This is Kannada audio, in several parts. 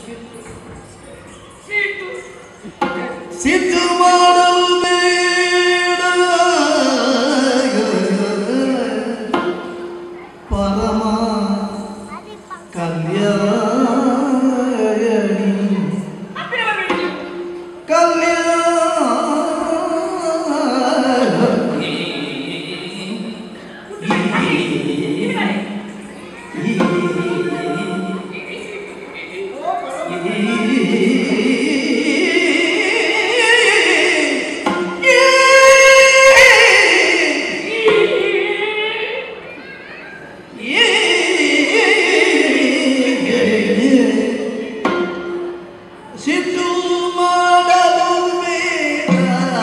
ಸಿದ್ದು ಮಾಡಲು ಬೇಡ ಪರಮ ಕಲ್ಯಾಣಿ ಸಿದ್ದು ಮಾಡಲು ಬೇಡ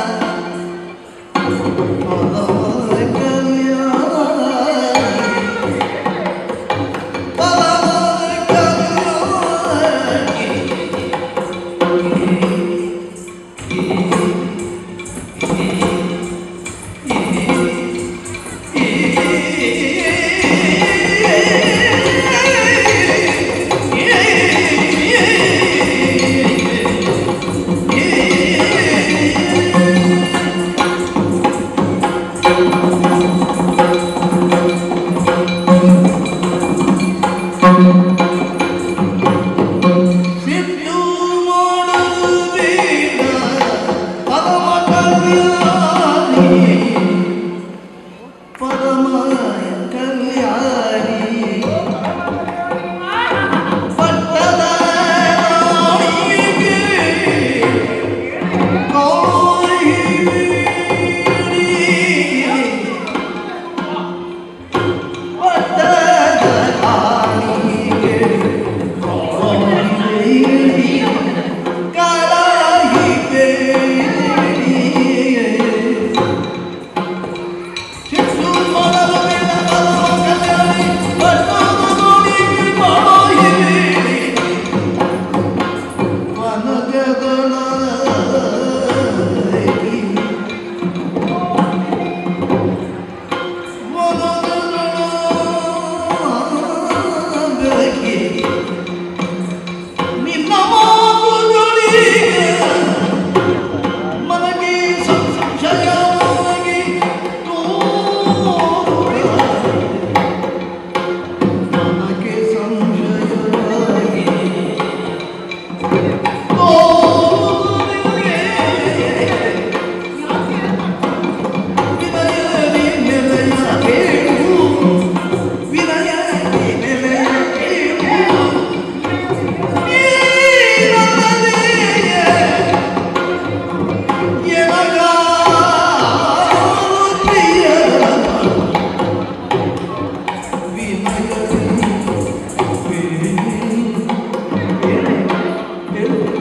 ಸಿದ್ದು ಮಾಡಲು ಬೇಡ ಪರಮ ಕಲ್ಯಾಣಿ ಪರಮ ಕಲ್ಯಾಣಿ ಪಟ್ಟದ ರಾಣಿಗೆ ಕಾಯಿರಿ ಪಟ್ಟದ ರಾಣಿಗೆ ನಿನ್ನ ಮಾತುಗಳಿಗೆ ಮನಗೆ ಸಂಶಯವಾಗಿ ತೋರುತ್ತದೆ. ನನಗೆ ಸಂಶಯವಾಗಿ ತೋರುತ್ತದೆ. ವಿನಯದಿ ನೆಲೆಯ ಕೇಳು. ವಿನಯದಿ ನೆಲೆಯ ಕೇಳು. ವಿನಯ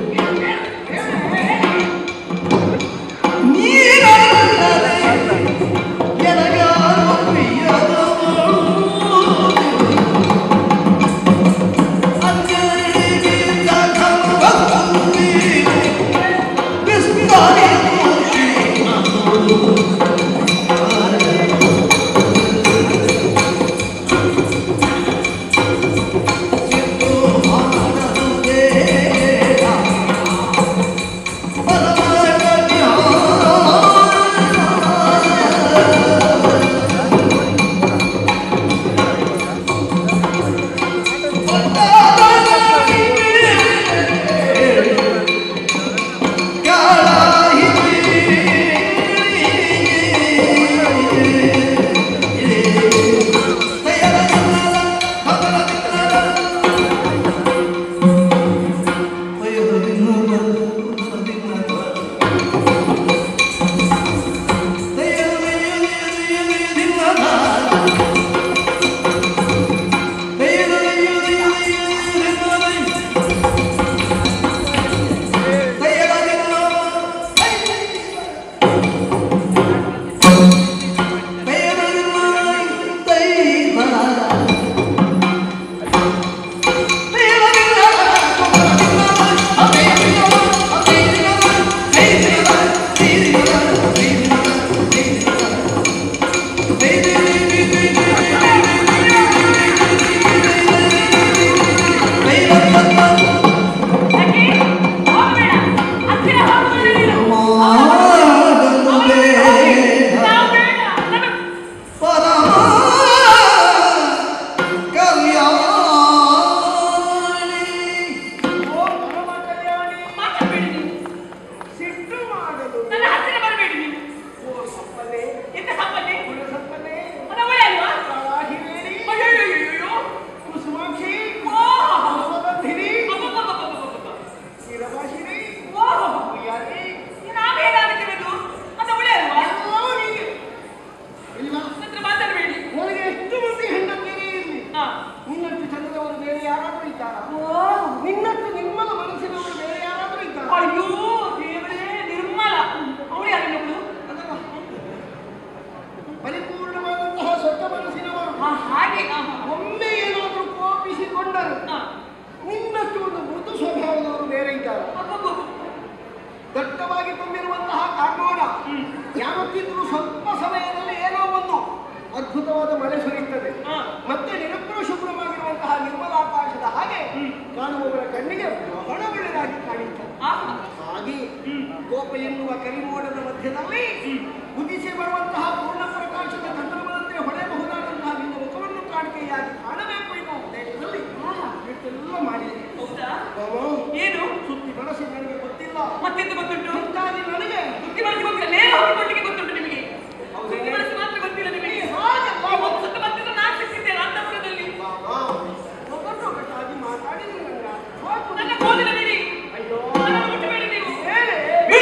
ಅದ್ಭುತವಾದ ಮಳೆ ಸುರಿಯುತ್ತದೆ ಹಾ. ಮತ್ತೆ ನಿರಂತರ ಶುಭ್ರವಾಗಿರುವಂತಹ ನಿರ್ಮಲಾಕಾಶದ ಹಾಗೆ ಕಾಣುವವರ ಕಣ್ಣಿಗೆ ಬಹಳ ಒಳ್ಳೆಯದಾಗಿ ಕಾಣುತ್ತದೆ ಆಹಾ. ಹಾಗೆ ಕೋಪ ಎನ್ನುವ ಕರಿಮೋಡದ ಮಧ್ಯದಲ್ಲಿ ಉದಿಸಿ ಬರುವಂತಹ ಪೂರ್ಣ ಪ್ರಕಾಶದ ಚಂದ್ರಮನಂತೆ ಹೊಳೆಯಬಹುದಾದಂತಹ ನಿನ್ನ ಮುಖವನ್ನು ಕಾಣಿಕೆಯಾಗಿ ಕಾಣಬೇಕು ಎನ್ನುವ ಉದ್ದೇಶದಲ್ಲಿ ಇಷ್ಟೆಲ್ಲ ಮಾಡಿದೆ ಹೌದಾ ಬಾಬಾ, ಏನು ಸುತ್ತಿ ಬಳಸಿ ನನಗೆ ಗೊತ್ತಿಲ್ಲ ಮತ್ತೆಂತ ಗೊತ್ತುಂಟು ಮುಂತಾಗಿ ನನಗೆ ಬುದ್ಧಿ ಬಳಸಿ ಗೊತ್ತಿಲ್ಲ ನೇರ ಹಾಕಿಕೊಂಡಿಗೆ ಗೊತ್ತುಂಟು ನಿಮಗೆ ಹೌದೇ? ಬುದ್ಧಿ ಬಳಸಿ ಮಾತ್ರ ಗೊತ್ತಿಲ್ಲ ನಿಮಗೆ ಹಾಗೆ ನೀವು ಒಂದು ಸತ್ತು ಬಂದಿದ್ದು ನಾನು ಸಿಕ್ಕಿದ್ದೇನೆ ಅಂತಪುರದಲ್ಲಿ ಬಾಬಾ, ಒಬ್ಬರೊಬ್ಬರಾಗಿ ಮಾತಾಡಿದ್ರೆ ನನಗೆ ಅರ್ಥವಾಗುವುದಿಲ್ಲ. ನನ್ನ ಕೋಲಿನ ಬಿಡಿ ಅಯ್ಯೋ ನನ್ನನ್ನು ಮುಟ್ಟಬೇಡಿ ನೀವು ಹೇಳಿ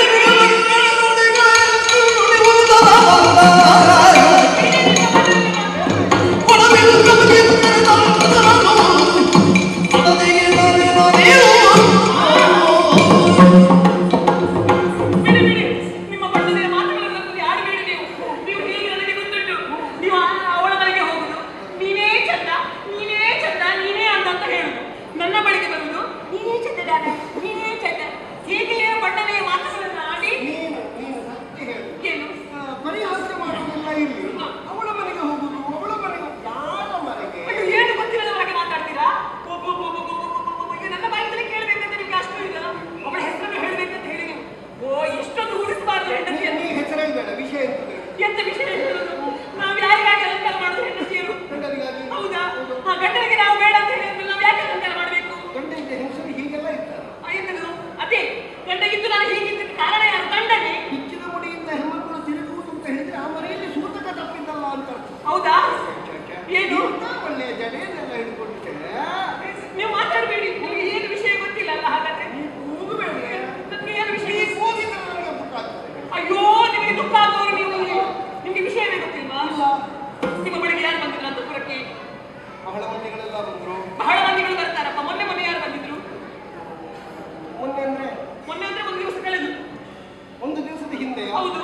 ಬಿಡಿ ಬಿಡಿ ನಿಮ್ಮ ಬಣ್ಣದ ಮಾತುಗಳನ್ನು ನಂಬಿ ಆಡಬೇಡಿ ನೀವು ನೀವು ಹೀಗೆ ನನಗೆ ಗೊತ್ತುಂಟು ನೀವು ಆ- ಅವಳ ಬಳಿಗೆ ಹೋಗುದು ನೀನೇ ಚಂದ ನೀನೇ ಚಂದ ನೀನೇ ಅಂದ ಅಂತ ಹೇಳುದು ನನ್ನ ಬಳಿಗೆ ಬರುವುದು ನೀನೇ ಚಂದದಾನ ನೀನೇ ಚಂದ ಹೀಗೆಯೇ ಬಣ್ಣನೆಯ ಮಾತುಗಳನ್ನು ಆಡಿ ನೀನು ನೀನು ಸತ್ಯ ಹೇಳು ಏನು ಆ, ಪರಿಹಾಸ ಮಾಡುವುದಿಲ್ಲ ಇಲ್ಲಿ ಅವಳ ಮನೆಗೆ ಹೋಗುದು ಅವಳ ಮನೆಗೆ ಯಾರ ಮನೆಗೆ ಅಯ್ಯೋ, ಏನು ಗೊತ್ತಿಲ್ಲದ ಹಾಗೆ ಮಾತಾಡ್ತೀರಾ ಓ, ಓ, ಓ, ಓ, ಓ, ಓ, ಓ, ಓ, ಈಗ ನನ್ನ ಬಾಯಿಂದಲೇ ಕೇಳಬೇಕಂತ ನಿಮ್ಗೆ ಅಷ್ಟು ಇಲ್ಲ ಅವಳ ಹೆಸರನ್ನು ಹೇಳಬೇಕಂತ ಹೇಳಿ ನೀವು ಓ ಇಷ್ಟೊಂದು ಉಳಿಸಬಾರ್ದು ಹೆಂಡತಿಯನ್ನು ನೀ ಹೆಸರೇ ಬೇಡ ವಿಷಯ ಎಂತದೆ ಎಂತ ವಿಷಯ ಹೇಳುದು ನಾವು ಯಾರಿಗಾಗಿ ಅಲಂಕಾರ ಮಾಡುದು ಹೆಂಡತಿಯರು ಗಂಡನಿಗಾಗಿ ಹೌದಾ ಆ ಗಂಡನಿಗೆ ನಾವು ಬೇಡ ಅಂತ ಹೇಳಿದ್ರೆ ನಾವು ಯಾಕೆ ಅಲಂಕಾರ ಮಾಡಬೇಕು ಗಂಡನಿಗೆ ಹೆಸರು ಹೀಗೆಲ್ಲ ಇರ್ತಾರೆ ಎಂತದು ಅದೇ ಗಂಡ ಇದ್ದು ನಾನು ಹೀಗಿದ್ದಕ್ಕೆ ಕಾರಣ ಯಾರು ಗಂಡನೇ ಹಿಚ್ಚಿದ ಮುಡಿಯಿಂದ ಹೆಣ್ಮಕ್ಕಳು ತಿರುಗುವುದು ಅಂತ ಹೇಳಿದ್ರೆ ಆ ಮನೆಯಲ್ಲಿ ಸೂತಕ ತಪ್ಪಿದ್ದಲ್ಲ ಅಂತ ಅರ್ಥ. ಹೌದಾ ಏನು ಇಂಥ ಒಳ್ಳೆಯ ಜಡೆಯನ್ನೆಲ್ಲ ಹಿಡ್ಕೊಂಡಿದ್ದೇನೆ ನೀವು ಮಾತಾಡಬೇಡಿ ನಿಮಗೆ ಏನು ವಿಷಯ ಗೊತ್ತಿಲ್ಲ ಅಲ್ಲ ಹಾಗಾದ್ರೆ ನೀ ಕೂಗಬೇಡ ನಮ್ಗೆ ಏನು ವಿಷಯ ನೀ ಕೂಗಿದ್ರೆ ನನಗೆ ಗೊತ್ತಾಗ್ತದೆ ಅಯ್ಯೋ ನಿಮಗೆ ದುಃಖ ಆಗೋರು ನೀವು ನಿಮಗೆ ವಿಷಯವೇ ಗೊತ್ತಿಲ್ವಾ ನಿಮ್ಮ ಬಳಿಗೆ ಯಾರು ಬಂದಿಲ್ಲ ಅಂತಪುರಕ್ಕೆ ಬಹಳ ಮಂದಿಗಳೆಲ್ಲ ಬಂದ್ರು ಬಹಳ ಮಂದಿಗಳು ಬರ್ತಾರಪ್ಪ ಮೊನ್ನೆ ಮೊನ್ನೆ ಯಾರು ಬಂದಿದ್ರು ಮೊನ್ನೆ ಅಂದ್ರೆ ಮೊನ್ನೆ ಅಂದ್ರೆ ಒಂದು ದಿವಸ ಕಳೆದು ಒಂದು ದಿವಸದ ಹಿಂದೆ ಹೌದು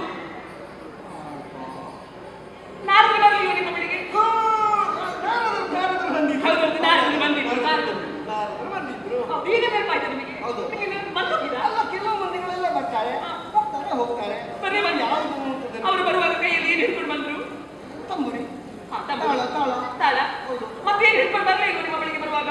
ನಾರದ್ರು ಬರಲಿಲ್ಲ ನಿಮ್ಮ ಬಳಿಗೆ ಹೌದೌದು ನಾರದ್ರು ಬಂದಿದ್ರು ನಾರದ್ರು ಬಂದಿದ್ರು ಹೌದು, ಈಗ ನೆನಪಾಯ್ತು ನಿಮಗೆ ಹೌದು. ನಿಮಗೆ ನೆನಪು ಬಂದೋಗಿದಾ ಅಲ್ಲ ಕೆಲವು ಮಂದಿಗಳೆಲ್ಲ ಬರ್ತಾರೆ ಬರ್ತಾರೆ ಹೋಗ್ತಾರೆ ಬರ್ರಿ ಬನ್ನಿ. ಯಾವುದು ಅಂತಂದ್ರೆ ಅವರು ಬರುವಾಗ ಕೈಯಲ್ಲಿ ಏನು ಹಿಡ್ಕೊಂಡು ಬಂದ್ರು ತಂಬುರಿ ಹಾ, ತಮ್ಮ. ತಾಳ, ತಾಳ. ತಾಳ ಮತ್ತೇನು ಹಿಡ್ಕೊಂಡು ಬರಲೇ ಇಲ್ಲ ನಿಮ್ಮ ಬಳಿಗೆ ಬರುವಾಗ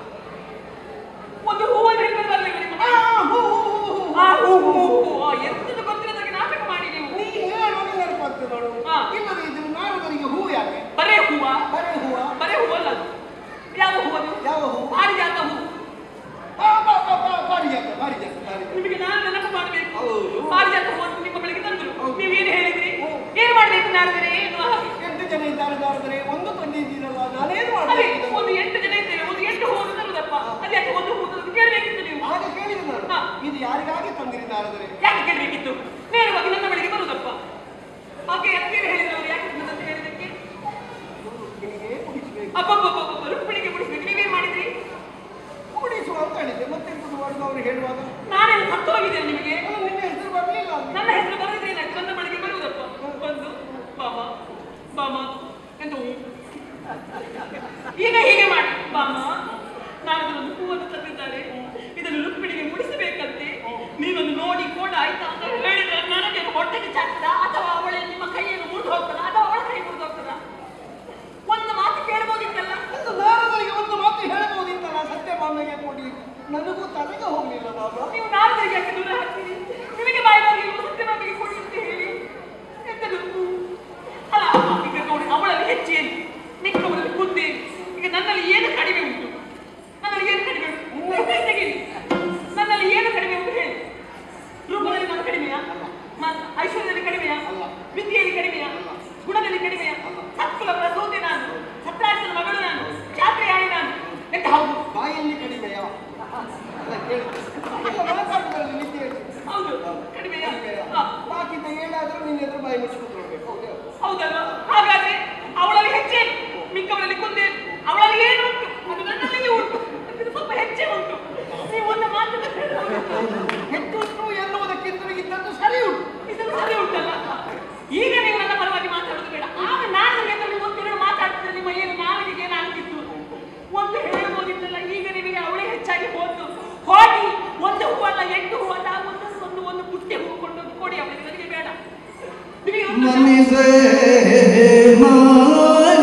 ಒಂದು ಹೂವನ್ನು ಹಿಡ್ಕೊಂಡು ಬರಲೇ ಇಲ್ಲ ನಿಮ್ಮ ಆ, ಬಳಿಗೆ? ಹೂ, ಹೂ, ಹೂ, ಹೂ. ಆ ಹೂ ಹೂ ಹೂ ಆ, ಎಂತದು ಗೊತ್ತಿಲ್ಲದಾಗೆ ನಾಟಕ ಮಾಡಿ ನೀವು ನೀ ಹೇಳುವಾಗ ನೆನಪಾಗ್ತದೆ ನೋಡು ಹಾ. ಇಲ್ಲದೆ ಇದ್ರೆ ನಾರದರಿಗೆ ಹೂ ಯಾಕೆ ಬರೇ ಹೂವ ಬರೇ ಹೂವ ಬರೇ ಹೂವಲ್ಲ ಅದು ಯಾವ ಹೂವದು ಯಾವ ಹೂ ಪಾರಿಜಾತ ಹೂ ಆ, ಬಾ, ಬಾ, ಬಾ, ಪಾರಿಜಾತ ಪಾರಿಜಾತ ಪಾರಿಜಾತ ನಿಮಗೆ ನಾನು ನೆನಪು ಮಾಡಬೇಕು ಹೌದು. ಪಾರಿಜಾತ ಹೂವನ್ನು ನಿಮ್ಮ ಬಳಿಗೆ ತಂದ್ರು ಹೌದು. ನೀವೇನು ಹೇಳಿದ್ರಿ ಏನು ಮಾಡ್ಬೇಕು ನಾರದರೆ ಎನ್ನುವ ಹಾಗೆ ಎಂಟು ಜನ ಇದ್ದಾರೆ ನಾರದರೆ ಒಂದು ತಂದಿದ್ದೀರಲ್ಲ ನಾನೇನು ಅದೇ ಮಾಡಬೇಕು ಒಂದು ಎಂಟು ಜನ ಇದ್ದೇವೆ ಒಂದು ಎಂಟು ಹೂವನ್ನು ತರುದಪ್ಪ ಅದ್ಯಾಕೆ ಒಂದು ಹೂ ತರುದು ಕೇಳಬೇಕಿತ್ತು ನೀವು ಆಗ ಕೇಳಿದೆ ನಾನು ಹಾ. ಇದು ಯಾರಿಗಾಗಿ ತಂದಿರಿ ನಾರದರೆ ಯಾಕೆ ಕೇಳಬೇಕಿತ್ತು ನೇರವಾಗಿ ನನ್ನ ಬಳಿಗೆ ಬರುದಪ್ಪ ಓಕೆ ಎಂತೇನು ಹೇಳಿದ್ರು ಅವ್ರು ಯಾಕೆ ಬಂದಂತ ಹೇಳಿದಕ್ಕೆ ನಿನಗೆ ಕುಡಿಸಬೇಕು ಅಬ್ಬಬ್ಬಬ್ಬಬ್ಬ ರುಕ್ಮಿಣಿಗೆ ಬಿಡಿಸ್ಬೇಕು ನೀವೇನ್ ಮಾಡಿದ್ರಿ ಕುಡಿಸುವ ಅಂತ ಹೇಳಿದ್ದೆ ಮತ್ತೆ ಎಂತದ್ದು ಮಾಡುದು ಅವರು ಹೇಳುವಾಗ ನಾನೇನು ಸತ್ತು ಹೋಗಿದ್ದೇನೆ ನಿಮಗೆ ಅಲ್ಲ, ನಿನ್ನ ಹೆಸರು ಬರಲಿಲ್ಲ ಅಲ್ಲಿ ನನ್ನ ಹೆಸರು ಬರೆದ್ರೆ ಏನಾಯ್ತು ನನ್ನ ಬಳಿಗೆ ಬರುವುದಪ್ಪ ಬಂದು ಬಾಮ ಬಾಮ ಎಂತ ಹೂ? ಈಗ ಹೀಗೆ ಮಾಡಿ ಬಾಮ ನಾನು ಅದನ್ನು ಹೂವನ್ನು ತಂದಿದ್ದಾರೆ ಇದನ್ನು ರುಕ್ಮಿಣಿಗೆ ಮುಡಿಸಬೇಕಂತೆ ನೀನೊಂದು ನೋಡಿ ಕೂಡ ಆಯ್ತಾ ಅಂತ ಹೇಳಿದ್ರೆ ನನಗೆ ಅದು ಹೊಟ್ಟೆಗೆ ಚಾಕ್ತದ ಅಥವಾ ಅವಳೆ ನಿಮ್ಮ ಕೈಯನ್ನು ಮುರಿದು ಹೋಗ್ತದ ಅಥವಾ ಅವಳ ಕೈ ಮುರಿದು ಹೋಗ್ತದ ಒಂದು ಮಾತು ಕೇಳ್ಬೋದಿತ್ತಲ್ಲ ಒಂದು ನಾರದರಿಗೆ ಒಂದು ಮಾತು ಹೇಳಬಹುದಿತ್ತಲ್ಲ ಸತ್ಯಭಾಮೆಗೆ ಕೊಡಿ ನನಗೂ ತಲೆಗೆ ಹೋಗ್ಲಿಲ್ಲ ಬಾಬಾ ನೀವು ನಾರದರಿಗೆ ಯಾಕೆ ದೂರ ಹಾಕ್ತೀರಿ ನಿಮಗೆ ಬಾಯಿ ಬರಲಿ ಸತ್ಯಭಾಮಿಗೆ ಕೊಡಿ ಅಂತ ಹೇಳಿ ಎಂತದು ಅಲ್ಲ ಈಗ ನೋಡಿ ಅವಳಲ್ಲಿ ಹೆಚ್ಚೇನು ಮಿಕ್ಕವರಲ್ಲಿ ಕುದ್ದೇನು ಈಗ ನನ್ನಲ್ಲಿ ಏನು ಕಡಿಮೆ ಉಂಟು ನನ್ನಲ್ಲಿ ಏನು ಕಡಿಮೆ ಉಂಟು ರೂಪಾಯಿ ತೆಗೀರಿ ನನ್ನಲ್ಲಿ ಏನು ಕಡಿಮೆ ಉಂಟು ಹೇಳಿ ರೂಪದಲ್ಲಿ ನಾನು ಕಡಿಮೆಯಾ ಮ- ಐಶ್ವರ್ಯದಲ್ಲಿ ಕಡಿಮೆಯಾ ಅಲ್ಲ. ವಿದ್ಯೆಯಲ್ಲಿ ಕಡಿಮೆಯಾ ಅಲ್ಲ. ಗುಣದಲ್ಲಿ ಕಡಿಮೆಯಾ ಅಲ್ಲ. ಸತ್ಕುಲ ಪ್ರಸೂತಿ ನಾನು ಸತ್ರಾಸನ ಮಗಳು ನಾನು ಜಾತ್ರೆಯಾಳಿ ನಾನು ಎಂತ ಹೌದು ಬಾಯಲ್ಲಿ ಕಡಿಮೆಯ ಅಲ್ಲ ಕೇಳಿ ಅಲ್ಲ ಮಾತಾಡುವುದರಲ್ಲಿ ನಿದ್ದೆ ಹೇಳ್ತೀನಿ. ಹೌದು ಕಡಿಮೆಯಾ ಕಡಿಮೆಯ. ಹಾ. ಬಾಕಿದ ಏನಾದರೂ ನಿನ್ನ ಎದುರು ಬಾಯಿ ಮುಚ್ಚಿ ಕೂತ್ಕೊಳ್ಬೇಕು ಹೌದು ಹೌದಲ್ವಾ ಹಾಗಾದ್ರೆ ಅವಳಲ್ಲಿ ಹೆಚ್ಚೇನು ಮಿಕ್ಕವರಲ್ಲಿ ಕೊಂದೇನು ಅವಳಲ್ಲಿ ಏನು ಉಂಟು ಅದು ನನ್ನಲ್ಲಿ ಉಂಟು ಅದು ಸ್ವಲ್ಪ ಹೆಚ್ಚೇ ಉಂಟು ನೀವು ಒಂದು ಮಾತು ಹೆಚ್ಚುಂಟು ಎನ್ನುವುದಕ್ಕಿಂತ ಇದ್ದದ್ದು ಸರಿ ಉಂಟು ಇದನ್ನು ಸರಿ ಉಂಟಲ್ಲ ಈಗ ನೀವು ನನ್ನ ಪರವಾಗಿ ಮಾತಾಡೋದು ಬೇಡ ಆಗ ನಾನು ಎದುರು ಒಂದೆರಡು ಮಾತಾಡ್ತಿದ್ರೆ ನಿಮ್ಮ ಏನು ನಾಲಿಗೆ ಏನು ಆಗ್ತಿತ್ತು ಒಂದು ಹೇಳ್ಬೋದಿತ್ತಲ್ಲ ಈಗ ನಿಮಗೆ ಅವಳೇ ಹೆಚ್ಚಾಗಿ ಹೋದ್ದು ಹೋಗಿ ಒಂದು ಹೂವಲ್ಲ ಎಂಟು ಹೂವಲ್ಲ ಒಂದು ಒಂದು ಒಂದು ಪುಟ್ಟಿ ಹೂ ಕೊಂಡೋಗಿ ಕೊಡಿ ಅವಳಿಗೆ ನನಗೆ ಬೇಡ ನಿಮಗೆ ಒಂದು ಮನಿಸೇ ಮಾಯ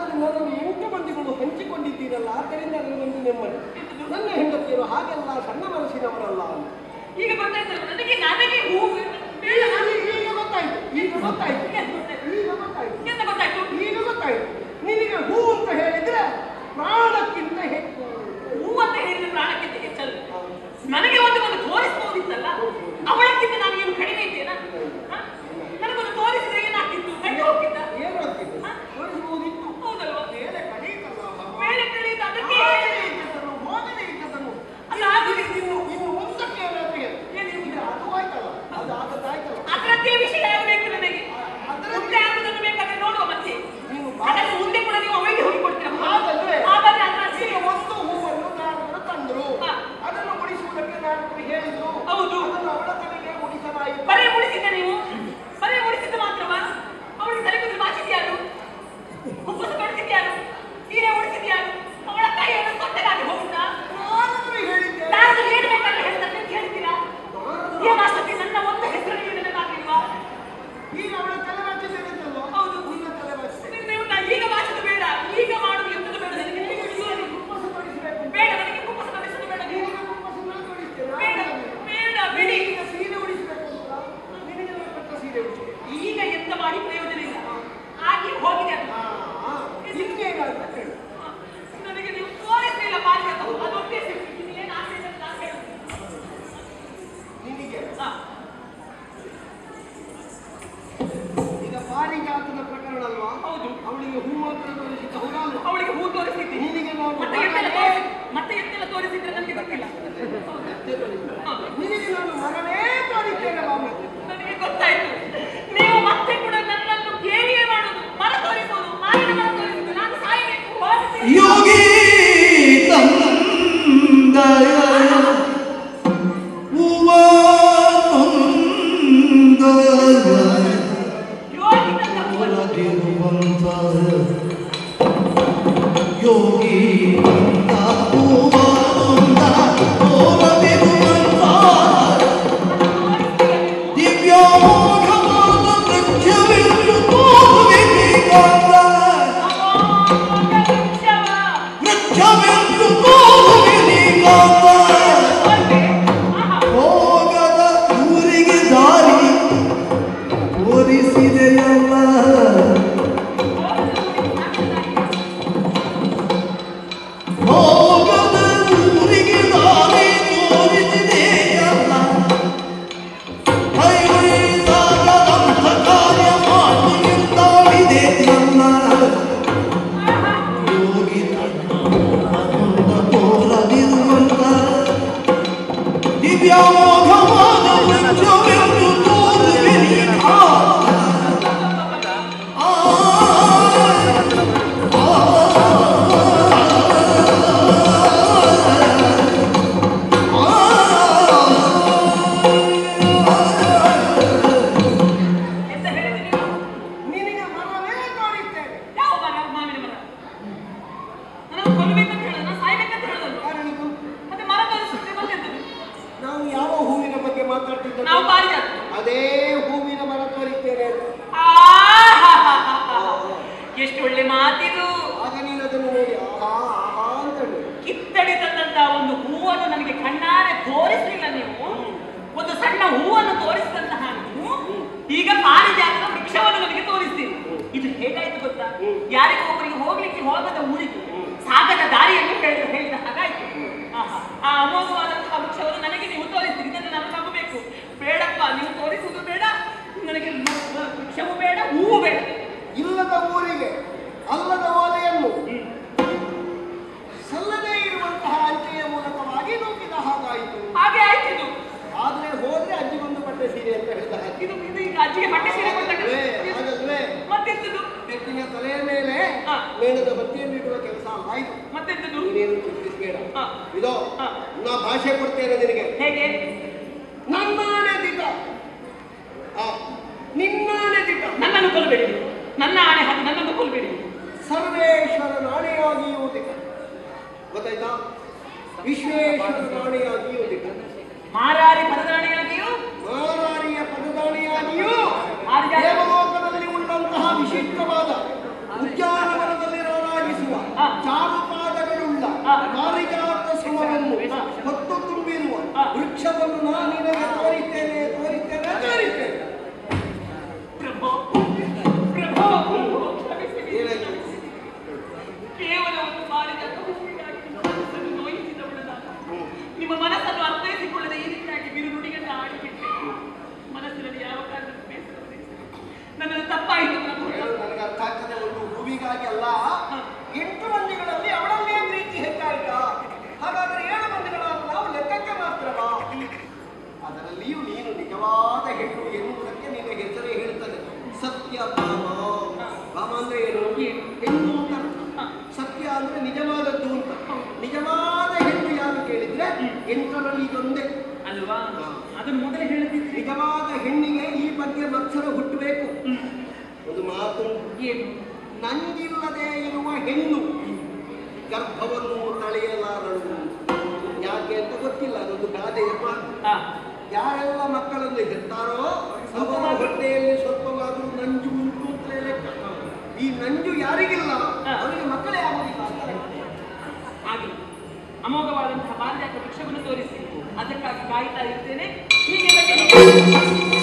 ಆದರೆ ನನ್ನನ್ನು ಎಂಟು ಮಂದಿಗಳು ಹಂಚಿಕೊಂಡಿದ್ದೀರಲ್ಲ ಆದ್ದರಿಂದ ನನಗೊಂದು ನೆಮ್ಮದಿ ನನ್ನ ಹೆಂಡತಿಯರು ಹಾಗೆಲ್ಲ ಸಣ್ಣ ಮನಸ್ಸಿನವರಲ್ಲ ಅಂತ ಈಗ ಗೊತ್ತಾಯ್ತಲ್ಲ ನನಗೆ ನನಗೆ ಹೂ ಬೇಡ ಈಗ ಈಗ ಗೊತ್ತಾಯ್ತು ಈಗ ಗೊತ್ತಾಯ್ತು ಎಂತ ಗೊತ್ತಾಯ್ತು? ಈಗ ಗೊತ್ತಾಯ್ತು ಎಂತ ಗೊತ್ತಾಯ್ತು ಈಗ ಗೊತ್ತಾಯ್ತು ನಿನಗೆ ಹೂ ಅಂತ ಹೇಳಿದ್ರೆ ಪ್ರಾಣಕ್ಕಿಂತ ಹೆಚ್ಚು ಹೂ ಅಂತ ಹೇಳಿದ್ರೆ ಪ್ರಾಣಕ್ಕಿಂತ ಹೆಚ್ಚಲ್ಲ ನನಗೆ ಒಂದು ಒಂದು ತೋರಿಸಬಹುದಿತ್ತಲ್ಲ ಅವಳಕ್ಕಿಂತ ನಾನು ಏನು ಕಡಿಮೆ ಇದ್ದೇನಾ ಹ? ನನಗೊಂದು ತೋರಿಸಿದ್ರೆ ಏನಾಗ್ತಿತ್ತು ಗಂಟು ಹೋಗ್ತಿದ್ದ ಏನು ಆಗ್ತಿದೆ ತೋರಿಸಬಹುದಿತ್ತು ಹೌದಲ್ವಾ ಮೇಲೆ ಕಳೀತಲ್ಲ ಮೇಲೆ ಕಳೆದ ಅದಕ್ಕೆ ಹೋಗದೆ ಇದ್ದದ್ದನ್ನು, ಹೋಗದೆ ಇದ್ದದ್ದನ್ನು. ಅಲ್ಲ ಆಗುದಿಲ್ಲ. ಇನ್ನು ಇನ್ನು ಒಂದಕ್ಕೆ ಏನಾದ್ರೆ ಏನಿದೆ ಅದು ಆಯ್ತಲ್ಲ ಅದು ಆಗದ್ದಾಯ್ತಲ್ಲ ಅದರದ್ದೇ ವಿಷಯ ಆಗಬೇಕು ನನಗೆ ಅದರಲ್ಲಿ- ಮುಂದೆ ಆಗುದನ್ನು ಬೇಕಾದ್ರೆ ನೋಡುವ ಮತ್ತೆ ನೀವು ಅದನ್ನು ಮುಂದೆ ಕೂಡ ನೀವು ಅವಳಿಗೆ ಹೋಗಿ ಕೊಡ್ತೀರ ಹಾಗಲ್ವೇ? ಹಾಗಾದ್ರೆ ಅದರ ಈಗ ಸೀರೆ ಒಂದು ಹೂವನ್ನು ನಾರದರು ತಂದ್ರು ಹಾ. ಅದನ್ನು ಉಳಿಸುವುದಕ್ಕೆ ನಾರದರು ಹೇಳಿದ್ರು ಹೌದು. ಅದನ್ನು ಅವಳ ತಲೆಗೆ ಉಳಿಸಲಾಯಿತು ಬರೀ ಉಳಿಸಿದ್ದ ನೀವು ಬರೀ ಉಳಿಸಿದ್ದ ಮಾತ್ರವಾ ಅವಳು ತಲೆಗುದು ಬಾಚಿದ್ಯಾರು ಉಪ್ಪಸ ತೊಡಿಸಿದ್ಯಾರು ಸೀರೆ ಉಳಿಸಿದ್ಯಾರು ಅವಳ ಕೈಯನ್ನು ಸೊಟ್ಟಗಾಗಿ ಹೋಗುತ್ತಾ ನಾರದರು ಹೇಳಿದ್ದೆ ನಾನು ಏನು ಬೇಕಾದ್ರೆ ಹೇಳ್ತಾರೆ ಹೇಳ್ತೀರಾ ಏನಾಷ್ಟಕ್ಕೆ ನನ್ನ ಒಂದು ಹೆಸರು ನನಗಾಗಿಲ್ವಾ ಈಗ ಅವಳ ತಲೆ ಬಾಚಿದ್ದೇನಂತಲ್ವ ಹೌದು. ನಿನ್ನ ತಲೆ ಬಾಚಿದೆ ನೀವು ನಾ ಈಗ ಬಾಚದು ಬೇಡ ಈಗ ಮಾಡುದು ಎಂತದು ಬೇಡ ನನಗೆ ನಿಮಗೆ ತಿಳಿಯೋದು. ಕುಪ್ಪಸ ತೊಡಿಸಬೇಕು ಬೇಡ ನನಗೆ ಕುಪ್ಪಸ ತೊಡಿಸೋದು ಬೇಡ ನೀವು ನಿನಗೆ ಕುಪ್ಪಸ ನಾನು ತೊಡಿಸ್ತೇನೆ ಬೇಡ ಬೇಡ ಬಿಡಿ ಈಗ ಸೀರೆ ಉಳಿಸಬೇಕು ಅಂತ ನಿನಗೆ ನಾನು ಕೊಟ್ಟ ಸೀರೆ ಉಳಿಸಿ ಈಗ ಎಂತ ಮಾಡಿ ಪ್ರಯೋಜನ ಇಲ್ಲ ಆಗಿ ಹೋಗಿದೆ ಅದು ಇನ್ನೇನಾದ್ರು ಹೇಳು ನನಗೆ ನೀವು ತೋರಿಸಲಿಲ್ಲ ಬಾಲ್ಯ ಅದು ಅದೊಂದೇ ಸಿಕ್ಕಿತು. ಇನ್ನೇನು ಆಸೆ ಇದೆ ಅಂತ ನಾನು ಹೇಳುದು. ನಿನಗೆ ಹಾ. ಈಗ ಪಾರಿಜಾತದ ಪ್ರಕರಣ ಅಲ್ವಾ ಹೌದು ಅವಳಿಗೆ ಹೂ ಮಾತ್ರ ತೋರಿಸಿದ್ದ ಹೌದಲ್ವಾ ಅವಳಿಗೆ ಹೂ ತೋರಿಸಿದ್ದೆ ನಿನಗೆ ನಾನು ಮತ್ತೆ ಎಂತೆಲ್ಲ ತೋರಿಸಿ ಮತ್ತೆ ಎಂತೆಲ್ಲ ತೋರಿಸಿದ್ರೆ ನನಗೆ ಗೊತ್ತಿಲ್ಲ ಹಾ. ನಿನಗೆ ನಾನು ಮರವೇ ತೋರಿಸ್ತೇನೆ ಬಾಬು ನನಗೆ ಗೊತ್ತಾಯ್ತು ನೀವು ಮತ್ತೆ ಕೂಡ ನನ್ನನ್ನು ಕೇಳಿಯೇ ಮಾಡುದು ಮರ ತೋರಿಸೋದು ಮಾರಿನ ಮರ ತೋರಿಸುದು ನಾನು ಸಾಯಬೇಕು ಹೋಗುತ್ತೇನೆ. ಯೋಗಿ ತಂದಯ ಹೂವ ತಂದಯ ಯೋಗಿ ನನ್ನ ಹೂವನ್ನು ಹೊರದಿರುವಂತ ಯೋಗಿ ತಂದ ಹೂವ ತಂದ ಹೊರದಿರುವಂತ ದಿವ್ಯಾಮೋಘವಾದ ವೃಕ್ಷವೆಂದು ತೋರುವಿದೀಗಾದ. ವೃಕ್ಷವೆಂದು ತೋರುವಿದೀಗಾದ. ಹೋಗದ ಊರಿಗೆ ದಾರಿ ತೋರಿಸಿದೆಯಲ್ಲ ಹೋಗದ ಊರಿಗೆ ದಾರಿ ತೋರಿಸಿದೆಯಲ್ಲ ಕೈವೈದಾಗದಂಥ ಕಾರ್ಯ ಮಾಡಿದ್ದಾಳಿದೆಯಲ್ಲ ಯೋಗಿ ತನ್ನ ತೋರದಿರುವಂತ ದಿವ್ಯಾಮೋಘವಾದ ವೃಕ್ಷವೆಂದು ತೋರುವಿದೀಗ. ಆ ಎಂತ ಹೇಳಿದ್ರಿ ನೀವು? ನಿನಗೆ ಮರವೇ ತೋರಿಸ್ತೇನೆ ಯಾವ ಮರ? ಮಾವಿನ ಮರ. ನನ್ನನ್ನು ಕೊಲ್ಲಬೇಕಂತ ಹೇಳೋದು, ನಾನು ಸಾಯ್ಬೇಕಂತ ಹೇಳೋದಲ್ವಾ? ಕಾರಣಕ್ಕೂ ಮತ್ತೆ ಮರ ತೋರಿಸಿದ್ರೆ ಮತ್ತೆಂತದು? ನಾವು ಯಾವ ಹೂವಿನ ಬಗ್ಗೆ ಮಾತಾಡ್ತಿದ್ದ ನಾವು ಪಾರಿಜಾತ. ಅದೇ ಹೂವಿನ ಮರ ತೋರಿಸ್ತೇನೆ ಅಂತ. ಆಹಾಹಾಹಾಹಾ. ಎಷ್ಟು ಒಳ್ಳೆ ಮಾತಿದು ಆಗ ನೀನು ಅದನ್ನು ನೋಡಿ ಆಹಾ ಆಹಾ ಅಂತ ಹೇಳು. ಕಿತ್ತಡಿ ತಂದಂತ ಒಂದು ಹೂವನ್ನು ನನಗೆ ಕಣ್ಣಾರೆ ತೋರಿಸಲಿಲ್ಲ ನೀವು ಒಂದು ಸಣ್ಣ ಹೂವನ್ನು ತೋರಿಸಿದಂತಹ ನೀವು ಈಗ ಪಾರಿಜಾತದ ವೃಕ್ಷವನ್ನು ನನಗೆ ತೋರಿಸ್ತೀರಿ ಇದು ಹೇಗಾಯ್ತು ಗೊತ್ತಾ ಯಾರಿಗೂ ಒಬ್ಬರಿಗೆ ಹೋಗ್ಲಿಕ್ಕೆ ಹೋಗದ ಊರಿಗೆ ಸಾಗದ ದಾರಿಯನ್ನು ಹೇಳಿದ ಹೇಳಿದ ಹಾಗಾಯ್ತು ಆಹಾ. ಆ ಅಮೋಘವಾದಂತಹ ವೃಕ್ಷವನ್ನು ನನಗೆ ನೀವು ತೋರಿಸ್ತೀರಿ ಇದನ್ನು ನಾನು ನಂಬಬೇಕು ಬೇಡಪ್ಪ ನೀವು ತೋರಿಸುವುದು ಬೇಡ ನನಗೆ ಮ- ವೃಕ್ಷವೂ ಬೇಡ ಹೂವು ಬೇಡ ಇಲ್ಲದ ಊರಿಗೆ ಅಲ್ಲದ ಓಲೆಯನ್ನು ಸಲ್ಲದೇ ಇರುವಂತಹ ಅಂಚೆಯ ಮೂಲಕವಾಗಿ ನೂಕಿದ ಹಾಗಾಯಿತು ಹಾಗೆ ಆಯ್ತು ಇದು ಆದ್ರೆ ಹೋದ್ರೆ ಅಜ್ಜಿಗೊಂದು ಬಟ್ಟೆ ಸೀರೆ ಅಂತ ಹೇಳಿದ ಹಾಗೆ ಇದು ಇದು ಈಗ ಅಜ್ಜಿಗೆ ಬಟ್ಟೆ ಸೀರೆ ಕೊಟ್ಟಾಗ ಹಾಗಲ್ವೇ? ಹಾಗಲ್ವೇ ಮತ್ತೆಂತದು ಬೆಕ್ಕಿನ ತಲೆಯ ಮೇಲೆ ಹಾ. ಮೇಣದ ಬತ್ತಿಯನ್ನಿಡುವ ಕೆಲಸ ಆಯ್ತು ಮತ್ತೆಂತದು ನೀನೇನು ಚಿಂತಿಸಬೇಡ ಹಾ. ಇದೋ ಹಾ. ನಾ ಭಾಷೆ ಕೊಡ್ತೇನೆ ನಿನಗೆ ಹೇಗೆ ನನ್ನಾಣೆ ದಿಟ ಆ, ನಿನ್ನಾಣೆ ದಿಟ ನನ್ನನ್ನು ಕೊಲ್ಲಬೇಡಿ ನೀವು. ನನ್ನ ಆಣೆ ಹಾಕಿ ನನ್ನನ್ನು ಕೊಲ್ಲಬೇಡಿ ನೀವು. ಸರ್ವೇಶ್ವರ ನಾಣೆಯಾಗಿಯೂ ದಿಟ ಗೊತ್ತಾಯ್ತಾ ವಿಶ್ವೇಶ್ವರ ನಾಣೆಯಾಗಿಯೂ ದಿಟ ಮಾರಾರಿ ಪರದಾಣಿಯಾಗಿಯೂ ಮಾರಾರಿಯ ಪದದಾಣಿಯಾಗಿಯೂ ಆರ್ಯ- ದೇವಲೋಕದಲ್ಲಿ ಉಳ್ಳಂತಹ ವಿಶಿಷ್ಟವಾದ ಉದ್ಯಾನವನದಲ್ಲಿ ನಾನು ಎಲ್ಲವನ್ನು ನಾನು ನಿನಗೆ ತೋರಿಸ್ತೇನೆ ತೋರಿಸ್ತೇನೆ ತೋರಿಸ್ತೇನೆ ಪ್ರಭೋ ಪ್ರಭೋ ಕ್ಷಮಿಸಿರಿ, ಏನಾಯ್ತು? ಕ್ಷಮಿಸಿರಿ. ಕೇವಲ ಒಂದು ಬಾರಿದ ತಪ್ಪಿಗಾಗಿ ನಿಮ್ಮ ಮನಸ್ಸನ್ನು ನೋಯಿಸಿದವಳು ನಾನು ನಿಮ್ಮ ಮನಸ್ಸನ್ನು ಅರ್ಥೈಸಿಕೊಳ್ಳದೆ ಈ ರೀತಿಯಾಗಿ ಬಿರುನುಡಿಗನ್ನ ಆಡಿಬಿಟ್ಟೆ ಮನಸ್ಸಿನಲ್ಲಿ ಯಾವ ಕಾರಣಕ್ಕೂ ಬೇಸರವಿದೆ ನನ್ನದು ತಪ್ಪಾಯಿತು ಪ್ರಭು ಹೇಳು ನನಗೆ ಅರ್ಥ ಆಗ್ತದೆ ಒಂದು ಹೂವಿಗಾಗಿ ಅಲ್ಲ ಎಂಟು ಮಂದಿಗಳಲ್ಲಿ ಅವಳಲ್ಲೇ ಪ್ರೀತಿ ಹೆಚ್ಚಾಯ್ತಾ ಹಾಗಾದ್ರೆ ಏಳು ಮಂದಿಗಳಾದ ನಾವು ಲೆಕ್ಕಕ್ಕೆ ಮಾತ್ರವಾ ಅದರಲ್ಲಿಯೂ ನೀನು ನಿಜವಾದ ಹೆಣ್ಣು ಎನ್ನುವುದಕ್ಕೆ ನಿನ್ನ ಹೆಸರೇ ಹೇಳ್ತದೆ ಸತ್ಯ ಭಾಮ ಭಾಮ ಅಂದ್ರೆ ಏನು ಏನು? ಹೆಣ್ಣು ಅಂತ ಅರ್ಥ. ಹ. ಸತ್ಯ ಅಂದ್ರೆ ನಿಜವಾದದ್ದು ಅಂತ ನಿಜವಾದ ಹೆಣ್ಣು ಯಾರು ಕೇಳಿದ್ರೆ ಎಂಟರಲ್ಲಿ ಇದೊಂದೇ ಅಲ್ವಾ ಅದನ್ನು ಮೊದಲೇ ಹೇಳುತ್ತಿದ್ರಿ ನಿಜವಾದ ಹೆಣ್ಣಿಗೆ ಈ ಬಗ್ಗೆ ಮತ್ಸರ ಹುಟ್ಟಬೇಕು ಒಂದು ಮಾತು ಏನು ನಂಜಿಲ್ಲದೆ ಇರುವ ಹೆಣ್ಣು ಗರ್ಭವನ್ನು ತಳೆಯಲಾರಳು ಯಾಕೆ ಅಂತ ಗೊತ್ತಿಲ್ಲ ಅದೊಂದು ಗಾದೆಯ ಮಾತು ಆ, ಯಾರೆಲ್ಲ ಮಕ್ಕಳನ್ನು ಹೆತ್ತಾರೋ ಅವರ ಹೊಟ್ಟೆಯಲ್ಲಿ ಸ್ವಲ್ಪವಾದರೂ ನಂಜು ಉಂಟು ಅಂತಲೇ ಲೆಕ್ಕ ಈ ನಂಜು ಯಾರಿಗಿಲ್ಲ ಅವರಿಗೆ ಮಕ್ಕಳೇ ಆಗುದಿಲ್ಲ ಅಂತ ಲೆಕ್ಕ. ಹಾಗೆ ಅಮೋಘವಾದಂತಹ ಪಾರಿಜಾತ ವೃಕ್ಷವನ್ನು ತೋರಿಸಿ ಅದಕ್ಕಾಗಿ ಕಾಯ್ತಾ ಇರ್ತೇನೆ ಹೀಗೆ ಬಗ್ಗೆ